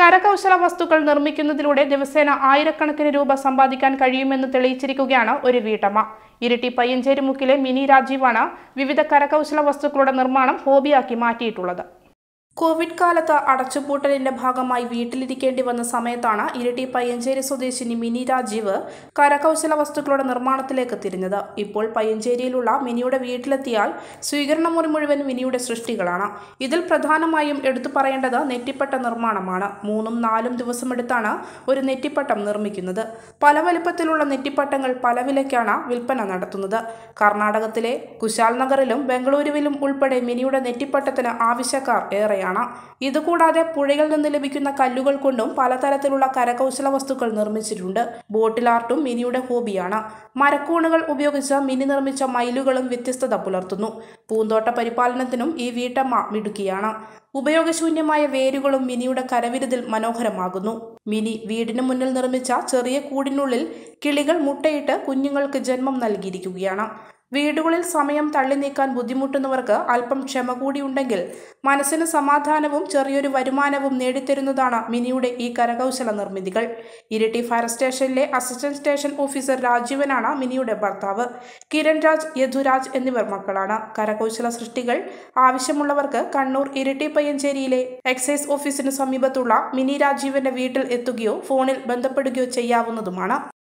കരകൗശല വസ്തുക്കൾ നിർമ്മിക്കുന്നതിലൂടെ ദിവസേന ആയിരക്കണക്കിന് രൂപ സമ്പാദിക്കാൻ കഴിയുമെന്ന് തെളിയിച്ചിരിക്കുകയാണ് ഒരു വീട്ടമ്മ ഇരിട്ടി പയ്യഞ്ചേരി മുക്കിലെ മിനി രാജീവാണ് വിവിധ കരകൗശല വസ്തുക്കളുടെ നിർമ്മാണം ഹോബിയാക്കി മാറ്റിയിട്ടുള്ളത് കോവിഡ് കാലത്ത് അടച്ചുപൂട്ടലിന്റെ ഭാഗമായി വീട്ടിലിരിക്കേണ്ടി വന്ന സമയത്താണ് ഇരിട്ടി പയ്യഞ്ചേരി സ്വദേശിനി മിനി രാജീവ് കരകൗശല വസ്തുക്കളുടെ നിർമ്മാണത്തിലേക്ക് തിരിഞ്ഞത് ഇപ്പോൾ പയ്യഞ്ചേരിയിലുള്ള മിനിയുടെ വീട്ടിലെത്തിയാൽ സ്വീകരണ മുറി മുഴുവൻ മിനിയുടെ സൃഷ്ടികളാണ് ഇതിൽ പ്രധാനമായും എടുത്തു പറയേണ്ടത് നെറ്റിപ്പട്ട നിർമ്മാണമാണ് മൂന്നും നാലും ദിവസമെടുത്താണ് ഒരു നെറ്റിപ്പട്ടം നിർമ്മിക്കുന്നത് പല വലുപ്പത്തിലുള്ള നെറ്റിപ്പട്ടങ്ങൾ പല വിലയ്ക്കാണ് വിൽപ്പന നടത്തുന്നത് കർണാടകത്തിലെ കുശാൽ നഗറിലും ബംഗളൂരുവിലും ഉൾപ്പെടെ മിനിയുടെ നെറ്റിപ്പട്ടത്തിന് ആവശ്യക്കാർ ഏറെയാണ് ഇതുകൂടാതെ പുഴയിൽ നിന്ന് ലഭിക്കുന്ന കല്ലുകൾ കൊണ്ടും പലതരത്തിലുള്ള കരകൗശല വസ്തുക്കൾ നിർമ്മിച്ചിട്ടുണ്ട് ബോട്ടിൽ ആർട്ടും മിനിയുടെ ഹോബിയാണ് മരക്കൂണുകൾ ഉപയോഗിച്ച് മിനി നിർമ്മിച്ച മയിലുകളും വ്യത്യസ്തത പുലർത്തുന്നു പൂന്തോട്ട പരിപാലനത്തിനും ഈ വീട്ടമ്മ മിടുക്കിയാണ് ഉപയോഗശൂന്യമായ വേരുകളും മിനിയുടെ കരവിരുതിൽ മനോഹരമാകുന്നു മിനി വീടിന് മുന്നിൽ നിർമ്മിച്ച ചെറിയ കൂടിനുള്ളിൽ കിളികൾ മുട്ടയിട്ട് കുഞ്ഞുങ്ങൾക്ക് ജന്മം നൽകിയിരിക്കുകയാണ് വീടുകളിൽ സമയം തള്ളി നീക്കാൻ ബുദ്ധിമുട്ടുന്നവർക്ക് അല്പം ക്ഷമ കൂടിയുണ്ടെങ്കിൽ മനസ്സിന് സമാധാനവും ചെറിയൊരു വരുമാനവും നേടിത്തരുന്നതാണ് മിനിയുടെ ഈ കരകൗശല നിർമ്മിതികൾ ഇരിട്ടി ഫയർ സ്റ്റേഷനിലെ അസിസ്റ്റന്റ് സ്റ്റേഷൻ ഓഫീസർ രാജീവനാണ് മിനിയുടെ ഭർത്താവ് കിരൺ രാജ് യദുരാജ് എന്നിവർ മക്കളാണ് കരകൗശല സൃഷ്ടികൾ ആവശ്യമുള്ളവർക്ക് കണ്ണൂർ ഇരിട്ടി പയ്യഞ്ചേരിയിലെ എക്സൈസ് ഓഫീസിന് സമീപത്തുള്ള മിനി രാജീവന്റെ വീട്ടിൽ എത്തുകയോ ഫോണിൽ ബന്ധപ്പെടുകയോ ചെയ്യാവുന്നതുമാണ്